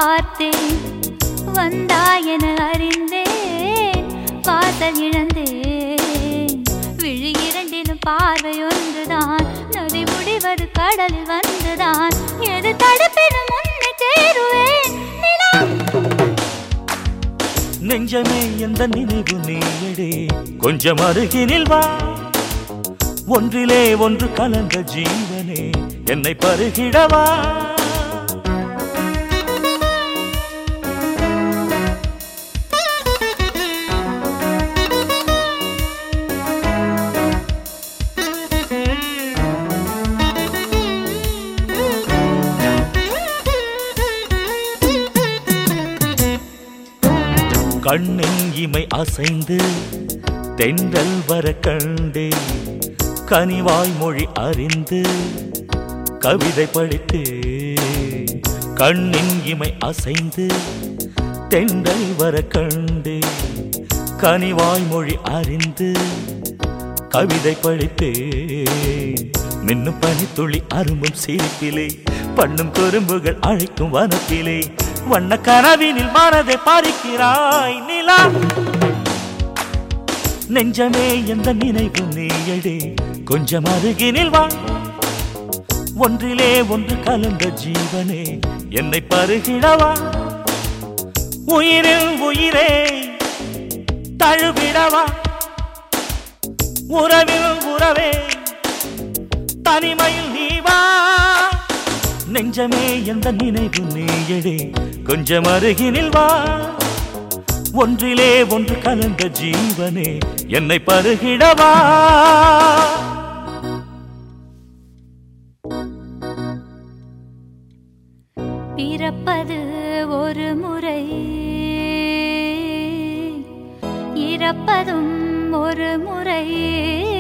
பார்த்தேன் வந்தாய் என அறிந்தேன் வாசல் இழந்தேன் விழி இரண்டிலும் பார்வை ஒன்றுதான் நதி முடிவது கடலில் வந்துதான் எது தடுப்பினும் உன்னை சேருவேன் நிலா நெஞ்சமே எந்த நினைவு நீயடே கொஞ்சம் அருகினில் வா ஒன்றிலே ஒன்று கலந்த ஜீவனே என்னை பருகிடவா கண்ணின் இமை அசைந்து தென்றல் வர கண்டே கனிவாய் மொழி அறிந்து கவிதை படித்து கண்ணின் இமை அசைந்து தென்றல் வர கண்டே கனிவாய் மொழி அறிந்து கவிதை படித்தே மின்னும் பனித்துளி அரும்பும் சிரிப்பிலே பண்ணும் குறும்புகள் அழைக்கும் வனத்திலே வண்ண கனவினில் மனதை பறிக்கிறாய் நிலா நெஞ்சமே எந்த நினைவு நீயடே கொஞ்சம் அருகினில் வா ஒன்றிலே ஒன்று கலந்த ஜீவனே என்னை பருகிடவா உயிரில் உயிரே தழுவிடவா உறவில் உறவே தனிமையில் நீ வா நெஞ்சமே எந்த நினைவு நீயடே கொஞ்சம் அருகினில் வா ஒன்றிலே ஒன்று கலந்த ஜீவனே என்னை பருகிடவா பிறப்பது ஒரு முறை இறப்பதும் ஒரு முறை